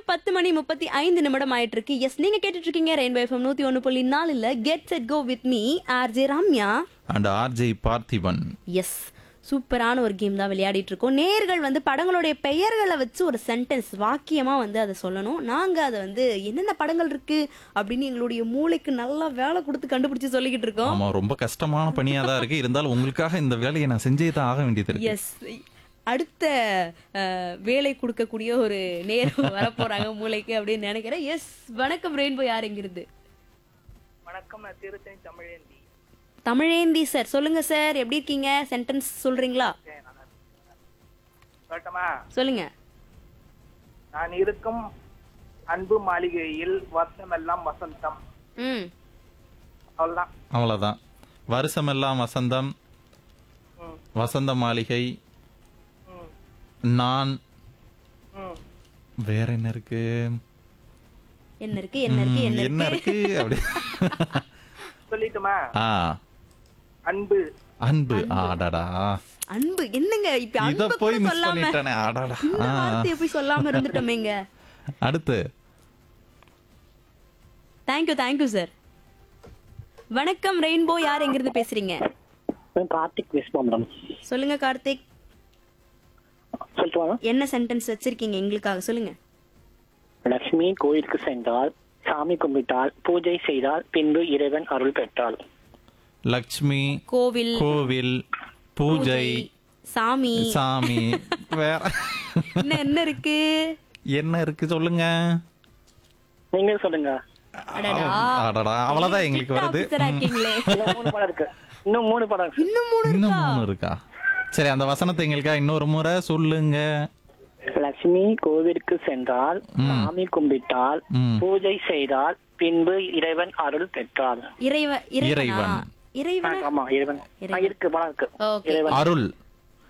பத்து மணி முப்பத்தி ஐந்து நிமிடம் ஆயிட்டு இருக்கு எஸ் நீங்க கேட்டுட்டு இருக்கீங்க ரெயின்போ எஃப்எம் நூத்தி ஒன்னு புள்ளி நாலுல get set go with me RJ Ramya and RJ Parthiban yes சூப்பரான ஒரு கேம் தான் விளையாடிட்டு இருக்கோம் நேர்கள் வந்து படங்களுடைய பெயர்களை வச்சு ஒரு சென்டென்ஸ் வாக்கியமா வந்து அதை சொல்லணும் நாங்க அதை வந்து என்னென்ன படங்கள் இருக்கு அப்படின்னு எங்களுடைய மூளைக்கு நல்லா வேலை கொடுத்து கண்டுபிடிச்சு சொல்லிக்கிட்டு இருக்கோம் ஆமா ரொம்ப கஷ்டமான பணியா தான் இருக்கு இருந்தாலும் உங்களுக்காக இந்த வேலையை நான் செஞ்சே தான் ஆக வேண்டியது இருக்கு எஸ் அடுத்த அஹ், வேலை கொடுக்கக்கூடிய ஒரு நேரம் வரப்போறாங்க மூளைக்கு அப்படின்னு நினைக்கிறேன் எஸ் வணக்கம் ரெயின்போ யார் எங்கிருந்து வணக்கம் நான் திருத்தணி தமிழேந்தி தமிழேந்தி சார் சொல்லுங்க சார் எப்படி இருக்கீங்க சென்டென்ஸ் சொல்றீங்களா சொல்லட்டுமா சொல்லுங்க நான் இருக்கும் அன்பு மாளிகையில் வருஷமெல்லாம் வசந்தம் ம் அவ்வளவுதான் அவ்வளவுதான் வருஷமெல்லாம் வசந்தம் ம், வசந்த மாளிகை ம், நான் ம். வேற என்ன இருக்கு என்ன இருக்கு என்ன இருக்கு ம், என்ன என்ன இருக்கு இருக்கு அப்படி சொல்லிட்டுமா ஆ அன்பு அன்பு ஆடாடா அன்பு என்னங்க இப்ப இத அன்பு போய் கூட மிஸ் சொல்லாம பண்ணிட்டானே ஆடாடா இந்த ஆ. வார்த்தையை போய் சொல்லாம இருந்துட்டோமேங்க அடுத்து தேங்க்யூ தேங்க்யூ சார் வணக்கம் ரெயின்போ யார் எங்கிருந்து பேசுறீங்க நான் கார்த்திக் பேசுமா மேடம் சொல்லுங்க கார்த்திக் சொல்லிட்டு வாங்க என்ன சென்டென்ஸ் வச்சிருக்கீங்க எங்களுக்காக சொல்லுங்க லட்சுமி கோயிலுக்கு சென்றால் சாமி கும்பிட்டால் பூஜை செய்தால் பின்பு இறைவன் அருள் பெற்றாள் லக்ஷ்மி கோவில் கோவில் பூஜை சாமி சாமி வேற இன்னும் என்ன இருக்கு என்ன இருக்கு சொல்லுங்க நீங்க சொல்லுங்க அடடா அடடா அவ்வளவுதான் எங்களுக்கு வருது ஆபீசரா இருக்கீங்களே இன்னும் மூணு படம் இருக்கு இன்னும் மூணு படம் இருக்கு இன்னும் மூணு இன்னும் மூணு இருக்கா சரி அந்த வசனத்தை எங்களுக்கா இன்னொரு முறை சொல்லுங்க லட்சுமி கோவிலுக்கு சென்றால் சாமி கும்பிட்டால் ம். பூஜை செய்தால் பின்பு இறைவன் அருள் பெற்றாள் இறைவ இறைவனா இறைவன். ஆ, இறைவன் ஆமா இறைவன் ஆ, இருக்கு படம் இருக்கு ஓகே இறைவன் அருள்